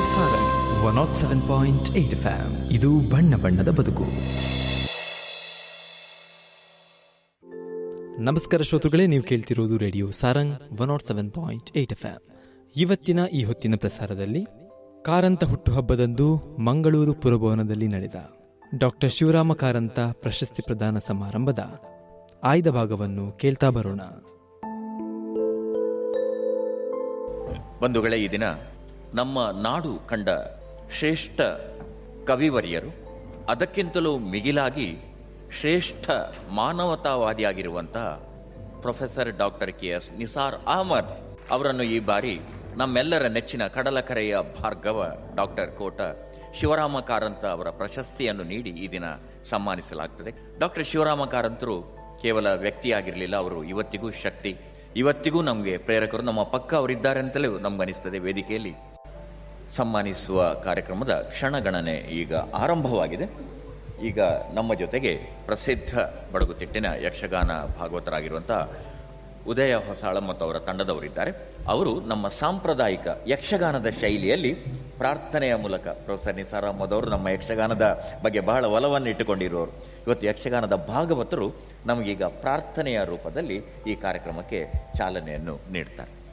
ಸಾರನ್ one not seven point eight FM ಇದು ಬಣ್ಣ ಬಣ್ಣದ ಬದುಕು ನಮಸ್ಕಾರ ಶ್ರೋತೃಗಳೇ ನೀವು ಕೇಳ್ತಿರೋದು radio Sarang one not seven point eight F ಇವತ್ತಿನ ಈ ಹೊತ್ತಿನ ಪ್ರಸಾರದಲ್ಲಿ ಕಾರಂತ ಹುಟ್ಟುಹಬ್ಬದಂದು ಮಂಗಳೂರು ಪುರಭವನದಲ್ಲಿ ನಡೆದ ಡಾಕ್ಟರ್ ಶಿವರಾಮ ಕಾರಂತ ಪ್ರಶಸ್ತಿ ಪ್ರದಾನ ಸಮಾರಂಭದ ಆಯ್ದ ಭಾಗವನ್ನು ಕೇಳ್ತಾ ಬರೋಣ ಬಂಧುಗಳೇ ಈ ದಿನ ನಮ್ಮ ನಾಡು ಕಂಡ ಶ್ರೇಷ್ಠ ಕವಿವರ್ಯರು ಅದಕ್ಕಿಂತಲೂ ಮಿಗಿಲಾಗಿ ಶ್ರೇಷ್ಠ ಮಾನವತಾವಾದಿಯಾಗಿರುವಂತಹ professor doctor K S Nisar Ahmed ಅವರನ್ನು ಈ ಬಾರಿ ನಮ್ಮೆಲ್ಲರ ನೆಚ್ಚಿನ ಕಡಲಕರೆಯ ಭಾರ್ಗವ ಡಾಕ್ಟರ್ ಕೋಟ ಶಿವರಾಮ ಕಾರಂತ ಅವರ ಪ್ರಶಸ್ತಿಯನ್ನು ನೀಡಿ ಈ ದಿನ ಸನ್ಮಾನಿಸಲಾಗ್ತದೆ ಡಾಕ್ಟರ್ ಶಿವರಾಮ ಕಾರಂತರು ಕೇವಲ ವ್ಯಕ್ತಿಯಾಗಿರಲಿಲ್ಲ ಅವರು ಇವತ್ತಿಗೂ ಶಕ್ತಿ ಇವತ್ತಿಗೂ ನಮಗೆ ಪ್ರೇರಕರು ನಮ್ಮ ಪಕ್ಕ ಅವರಿದ್ದಾರೆ ಅಂತಲೇ ನಮ್ಗನಿಸ್ತದೆ ವೇದಿಕೆಯಲ್ಲಿ ಸನ್ಮಾನಿಸುವ ಕಾರ್ಯಕ್ರಮದ ಕ್ಷಣಗಣನೆ ಈಗ ಆರಂಭವಾಗಿದೆ ಈಗ ನಮ್ಮ ಜೊತೆಗೆ ಪ್ರಸಿದ್ಧ ಬಡಗುತಿಟ್ಟಿನ ಯಕ್ಷಗಾನ ಭಾಗವತರಾಗಿರುವಂತಹ ಉದಯ ಹೊಸಾಳ ಮತ್ತು ಅವರ ತಂಡದವರಿದ್ದಾರೆ ಅವರು ನಮ್ಮ ಸಾಂಪ್ರದಾಯಿಕ ಯಕ್ಷಗಾನದ ಶೈಲಿಯಲ್ಲಿ ಪ್ರಾರ್ಥನೆಯ ಮೂಲಕ ಪ್ರೊಫೆಸರ್ ನಿಸಾರ್ ಅಹಮದ್ ಅವರು ನಮ್ಮ ಯಕ್ಷಗಾನದ ಬಗ್ಗೆ ಬಹಳ ಒಲವನ್ನು ಇಟ್ಟುಕೊಂಡಿರುವವರು ಇವತ್ತು ಯಕ್ಷಗಾನದ ಭಾಗವತರು ನಮಗೀಗ ಪ್ರಾರ್ಥನೆಯ ರೂಪದಲ್ಲಿ ಈ ಕಾರ್ಯಕ್ರಮಕ್ಕೆ ಚಾಲನೆಯನ್ನು ನೀಡ್ತಾರೆ